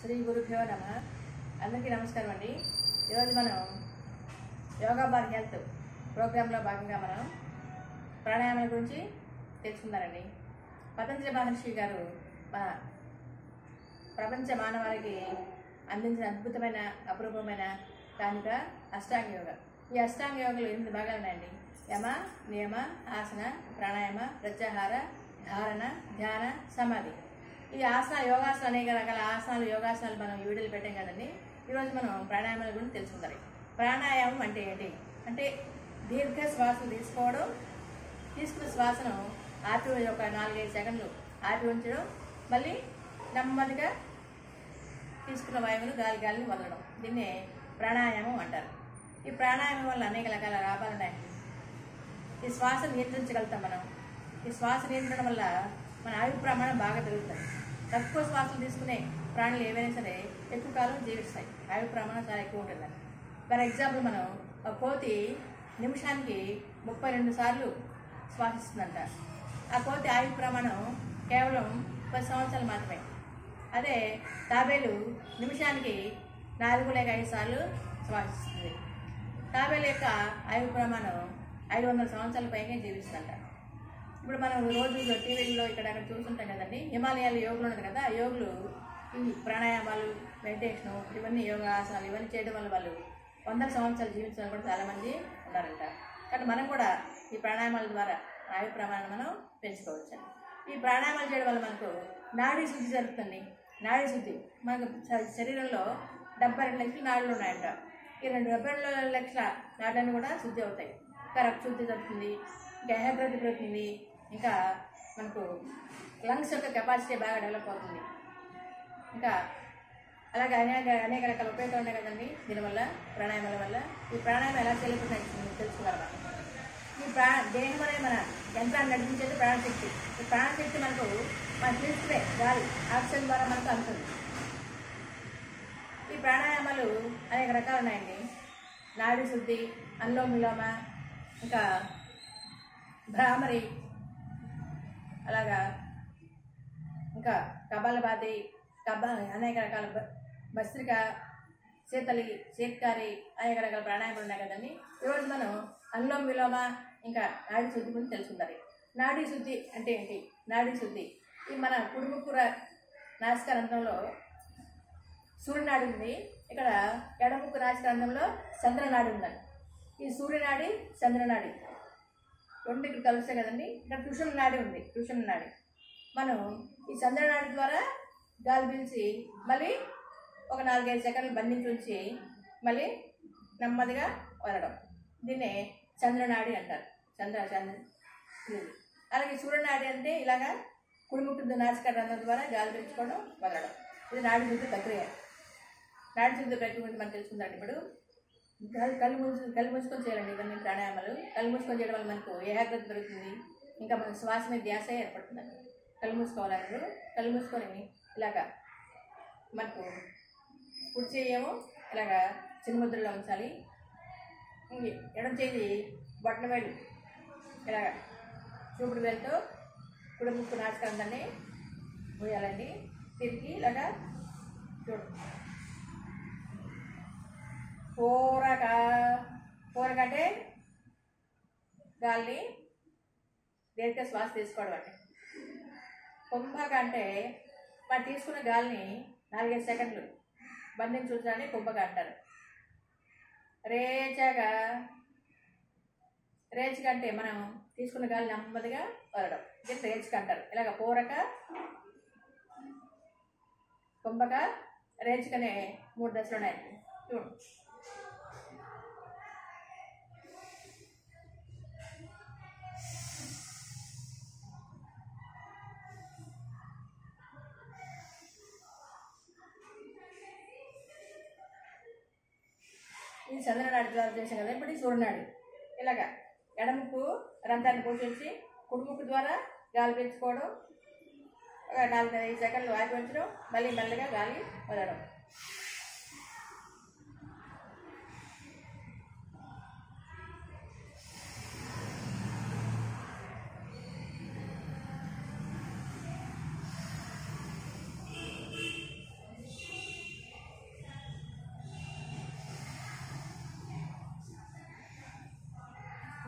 శ్రీ గురుభ్యో నమ అందరికీ నమస్కారం అండి ఈరోజు మనం యోగా బార్ హెల్త్ ప్రోగ్రాంలో భాగంగా మనం ప్రాణాయామాల గురించి తెలుసుకుందారండి పతంజలి మహర్షి గారు మన ప్రపంచ మానవాళికి అందించిన అద్భుతమైన అపురూపమైన కానుక అష్టాంగ యోగ ఈ అష్టాంగ యోగలో ఎనిమిది భాగాలు ఉన్నాయండి యమ నియమ ఆసన ప్రాణాయామ ప్రత్యాహార ధారణ ధ్యాన సమాధి ఈ ఆసన యోగాసనాలు అనేక రకాల ఆసనాలు యోగాసనాలు మనం ఈ వీడియోలు పెట్టాం కదండి ఈరోజు మనం ప్రాణాయామాల గురించి తెలుసుకుందాం ప్రాణాయామం అంటే ఏంటి అంటే దీర్ఘ శ్వాసలు తీసుకోవడం తీసుకున్న శ్వాసను ఆపి ఒక నాలుగైదు సెకండ్లు ఆపి ఉంచడం మళ్ళీ నెమ్మదిగా తీసుకున్న వాయువును గాలి గాలిని వదలడం దీన్నే ప్రాణాయామం అంటారు ఈ ప్రాణాయామం వల్ల అనేక రకాల లాభాలు ఉన్నాయండి ఈ శ్వాస నియంత్రించగలుగుతాం మనం ఈ శ్వాస నియంత్రణ వల్ల మన ఆయు ప్రమాణం బాగా పెరుగుతుంది తక్కువ శ్వాసలు తీసుకునే ప్రాణులు ఏవైనా సరే ఎక్కువ కాలం జీవిస్తాయి ఆయు ప్రమాణం చాలా ఎక్కువ ఉంటుంది ఫర్ ఎగ్జాంపుల్ మనం ఒక కోతి నిమిషానికి ముప్పై రెండు సార్లు శ్వాసిస్తుందంట ఆ కోతి ఆయు ప్రమాణం కేవలం పది సంవత్సరాలు మాత్రమే అదే తాబేలు నిమిషానికి నాలుగు లేక ఐదు సార్లు శ్వాసిస్తుంది తాబేలు యొక్క ఆయు ప్రమాణం ఐదు వందల సంవత్సరాల పైనే జీవిస్తుందంట ఇప్పుడు మనం రోజు టీవీలో ఇక్కడ అక్కడ చూస్తుంటాం కదండి హిమాలయాలు యోగులు ఉన్నది కదా ఆ యోగులు ఈ ప్రాణాయామాలు మెడిటేషను ఇవన్నీ యోగాసనాలు ఇవన్నీ చేయడం వల్ల వాళ్ళు వందల సంవత్సరాలు జీవించడం కూడా చాలామంది ఉన్నారంట కానీ మనం కూడా ఈ ప్రాణాయామాల ద్వారా ఆయు ప్రమాణం మనం పెంచుకోవచ్చు ఈ ప్రాణాయామాలు చేయడం వల్ల మనకు నాడీ శుద్ధి జరుగుతుంది నాడీ శుద్ధి మనకు శ- శరీరంలో డెబ్బై రెండు లక్షల నాడులు ఉన్నాయంట ఈ రెండు డెబ్బై రెండు లక్షల నాడులన్నీ కూడా శుద్ధి అవుతాయి ఇంకా రక్త శుద్ధి జరుగుతుంది ఇంకా ఏకాగ్రత పెరుగుతుంది ఇంకా మనకు లంగ్స్ యొక్క కెపాసిటీ బాగా డెవలప్ అవుతుంది ఇంకా అలాగే అనేక అనేక రకాల ఉపయోగాలు ఉన్నాయి కదండి దీనివల్ల ప్రాణాయామాల వల్ల ఈ ప్రాణాయామం ఎలా చెల్లుతున్నాయి తెలుసుకోగలమా ఈ ప్రా దేహం అనే మన యంత్రాన్ని నడిపించేది ప్రాణశక్తి ఈ ప్రాణశక్తి మనకు మన తీసుకునే గాలి ఆక్సిజన్ ద్వారా మనకు అందుతుంది ఈ ప్రాణాయామాలు అనేక రకాలు ఉన్నాయండి నాడి శుద్ధి అన్లోమ విలోమ ఇంకా భ్రామరి అలాగా ఇంకా కపాలభాతి కబ అనేక రకాల బ- భస్త్రిక శీతలి శీతకారి అనేక రకాల ప్రాణాయామాలు ఉన్నాయి కదండి ఈరోజు మనం అన్లోమ విలోమ ఇంకా నాడీ శుద్ధి గురించి తెలుసుకుందాం నాడీ శుద్ధి అంటే ఏంటి నాడీ శుద్ధి ఈ మన కుడుముక్కుర నాసికారంధ్రంలో సూర్యనాడి ఉంది ఇక్కడ ఎడముక్కు నాసికారంధ్రంలో చంద్రనాడి ఉందండి ఈ సూర్యనాడి చంద్రనాడి రెండు ఇక్కడ కలుస్తాయి కదండి ఇక్కడ ట్యూషన్ నాడి ఉంది ట్యూషన్ నాడి మనం ఈ చంద్రనాడి ద్వారా గాలి పీల్చి మళ్ళీ ఒక నాలుగైదు సెకండ్లు బంధించి ఉంచి మళ్ళీ నెమ్మదిగా వదలడం దీన్నే చంద్రనాడి అంటారు చంద్ర చంద్ర ఇది. అలాగే సూర్యనాడి అంటే ఇలాగా కుడిముక్కు నాసిక రంధ్రం ద్వారా గాలి పీల్చుకోవడం వదలడం ఇది నాడి శుద్ధి ప్రక్రియ నాడి శుద్ధి ప్రక్రియ గురించి మనం తెలుసుకుందాం ఇప్పుడు కళ్ళు కళ్ళు మూసి కళ్ళు మూసుకొని చేయాలండి ఇవన్నీ ప్రాణాయామాలు కళ్ళు మూసుకొని చేయడం వల్ల మనకు ఏకాగ్రత పెరుగుతుంది ఇంకా మన శ్వాస మీద ధ్యాస ఏర్పడుతుందండి కళ్ళు మూసుకోవాలన్నారు కళ్ళు మూసుకొని ఇలాగా మనకు కుడి చేయము ఇలాగా చిన్నముద్రలో ఉంచాలి ఇంగి ఎడం చేయి బొట్టన వేలు ఇలాగా చూపుడు వేలుతో కుడి ముక్కు నాటకందాన్ని పోయాలండి తిరిగి ఇలాగా చూడు పూరక పూరక అంటే గాలిని దీర్ఘ శ్వాస తీసుకోవడం అంటే కుంభక అంటే మనం తీసుకున్న గాలిని నాలుగైదు సెకండ్లు బంధించి ఉంచడాన్ని కుంభక అంటారు రేచక రేచక అంటే మనం తీసుకున్న గాలి నెమ్మదిగా వదలడం ఇది రేచక అంటారు ఇలాగ పూరక కుంభక రేచకనే మూడు దశలు ఉన్నాయి చూడు ఇది చంద్రనాడి ద్వారా చేసాం కదా ఇప్పుడు ఈ సూర్యనాడి ఇలాగా ఎడముక్కు రంధ్రాన్ని పోషించి కుడిముక్కు ద్వారా గాలి పీల్చుకోవడం ఒక నాలుగు ఐదు సెకండ్లు ఆపి ఉంచడం మళ్ళీ మెల్లగా గాలి వదలడం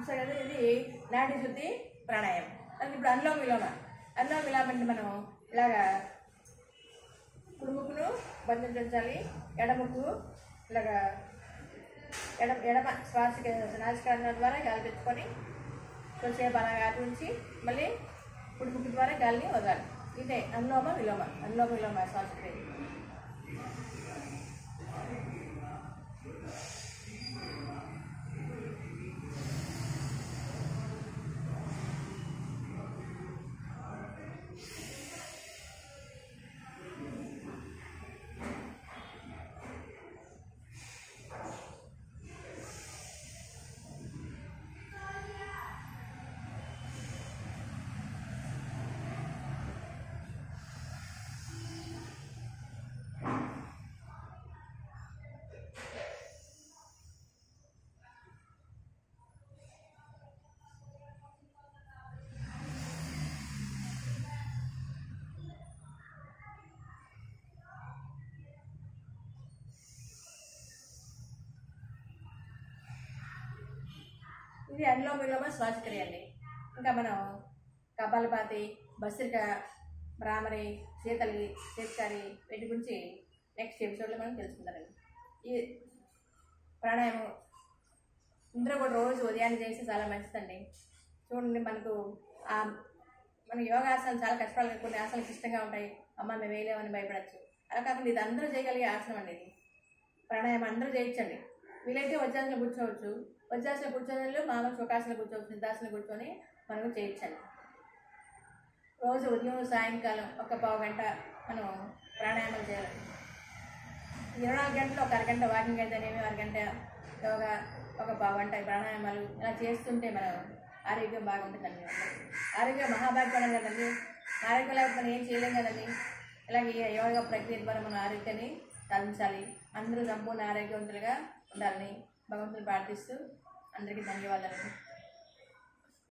చూస్తారు కదా ఇది నాటి శుద్ధి ప్రాణాయామం అది ఇప్పుడు అనులోమ విలోమ అనులోమ విలోమ అంటే మనం ఇలాగా కుడుముక్కును బంధించాలి ఎడముక్కు ఇలాగా ఎడ ఎడమ శ్వాస నాసికాల ద్వారా గాలి తెచ్చుకొని కొద్దిసేపు అలాగా అటు ఉంచి మళ్ళీ కుడుముక్కు ద్వారా గాలిని వదలాలి ఇదే అనులోమ విలోమ అనులోమ విలోమ శ్వాసక్రియ ఇది అనులోమ విలోమ శ్వాసక్రియ అండి ఇంకా మనం కపాలపాతి భస్త్రిక భ్రామరి శీతలి శీతకారి వీటి గురించి నెక్స్ట్ ఎపిసోడ్లో మనం తెలుసుకుందామండి ఈ ప్రాణాయామం ఇందులో కూడా రోజు ఉదయాన్నే చేస్తే చాలా మంచిదండి చూడండి మనకు ఆ మన యోగాసనాలు చాలా కష్టాలు కొన్ని ఆసనాలు ఇష్టంగా ఉంటాయి అమ్మ మేము వేయలేమని భయపడచ్చు అలా కాకుండా ఇది అందరూ చేయగలిగే ఆసనం అండి ఇది ప్రాణాయామం అందరూ చేయొచ్చండి వీలైతే వజ్రాసనం కూర్చోవచ్చు వజ్రాసనం కూర్చొని వాళ్ళు మామూలు సుఖాసనం కూర్చోవచ్చు నిద్రాసనం కూర్చొని మనం చేయొచ్చండి రోజు ఉదయం సాయంకాలం ఒక పావు గంట మనం ప్రాణాయామాలు చేయాలి ఇరవై నాలుగు గంటలు ఒక అరగంట వాకింగ్ అయితేనేమి అరగంట యోగా ఒక పావు గంట ప్రాణాయామాలు ఇలా చేస్తుంటే మనం ఆరోగ్యం బాగుంటుందండి ఆరోగ్యం మహాభాగ్యం కదండి ఆరోగ్యం లేకపోతే మనం ఏం చేయలేం కదండి ఇలాగే ఈ యోగా ప్రక్రియ ద్వారా మన ఆరోగ్యాన్ని సాధించాలి అందరూ సంపూర్ణ ఆరోగ్యవంతులుగా ఉండాలని భగవంతుని ప్రార్థిస్తూ అందరికీ ధన్యవాదాలు